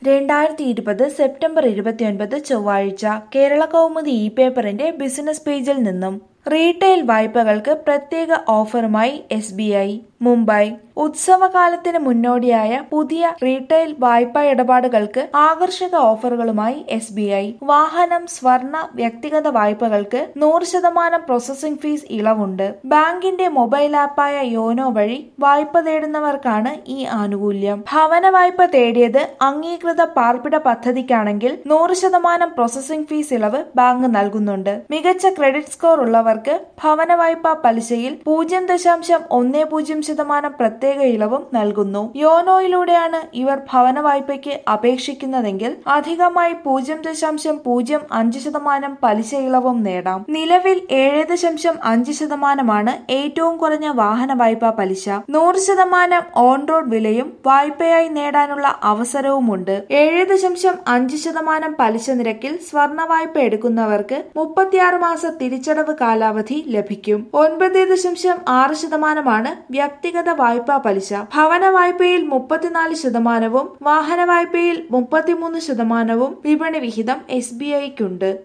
രണ്ടായിരത്തി ഇരുപത് സെപ്റ്റംബർ ഇരുപത്തിയൊൻപത് ചൊവ്വാഴ്ച കേരള കൗമുദി ഇ പേപ്പറിന്റെ ബിസിനസ് പേജിൽ നിന്നും റീറ്റെയിൽ വായ്പകൾക്ക് പ്രത്യേക ഓഫറുമായി എസ് ബി ഐ മുംബൈ ഉത്സവകാലത്തിന് മുന്നോടിയായ പുതിയ റീറ്റെയിൽ വായ്പാ ഇടപാടുകൾക്ക് ആകർഷക ഓഫറുകളുമായി എസ് ബി ഐ വാഹനം സ്വർണ വ്യക്തിഗത വായ്പകൾക്ക് നൂറ് ശതമാനം പ്രോസസിംഗ് ഫീസ് ഇളവുണ്ട് ബാങ്കിന്റെ മൊബൈൽ ആപ്പായ യോനോ വഴി വായ്പ തേടുന്നവർക്കാണ് ഈ ആനുകൂല്യം ഭവന വായ്പ തേടിയത് അംഗീകൃത പാർപ്പിട പദ്ധതിക്കാണെങ്കിൽ നൂറ് ശതമാനം പ്രോസസിംഗ് ഫീസ് ഇളവ് ബാങ്ക് നൽകുന്നുണ്ട് മികച്ച ക്രെഡിറ്റ് സ്കോർ ഉള്ളവർക്ക് ഭവന വായ്പാ പലിശയിൽ പൂജ്യം ദശാംശം ഒന്ന് പൂജ്യം ശതമാനം പ്രത്യേക ഇളവും നൽകുന്നു യോനോയിലൂടെയാണ് ഇവർ ഭവന വായ്പയ്ക്ക് അപേക്ഷിക്കുന്നതെങ്കിൽ അധികമായി പൂജ്യം ദശാംശം പൂജ്യം അഞ്ച് ശതമാനം പലിശ ഇളവും നേടാം നിലവിൽ ഏഴ് ദശാംശം അഞ്ച് ശതമാനമാണ് ഏറ്റവും കുറഞ്ഞ വാഹന വായ്പാ പലിശ നൂറ് ശതമാനം ഓൺ റോഡ് വിലയും വായ്പയായി നേടാനുള്ള അവസരവുമുണ്ട് ഏഴ് ദശാംശം അഞ്ച് ശതമാനം പലിശ നിരക്കിൽ സ്വർണ വായ്പ എടുക്കുന്നവർക്ക് മുപ്പത്തിയാറ് മാസ തിരിച്ചടവ് കാലാവധി ലഭിക്കും ഒൻപത് ദശാംശം ആറ് ശതമാനമാണ് വ്യക്തിഗത വായ്പാ പലിശ ഭവന വായ്പയിൽ മുപ്പത്തിനാല് ശതമാനവും വാഹന വായ്പയിൽ മുപ്പത്തിമൂന്ന് ശതമാനവും വിപണി വിഹിതം എസ് ബി ഐക്കുണ്ട്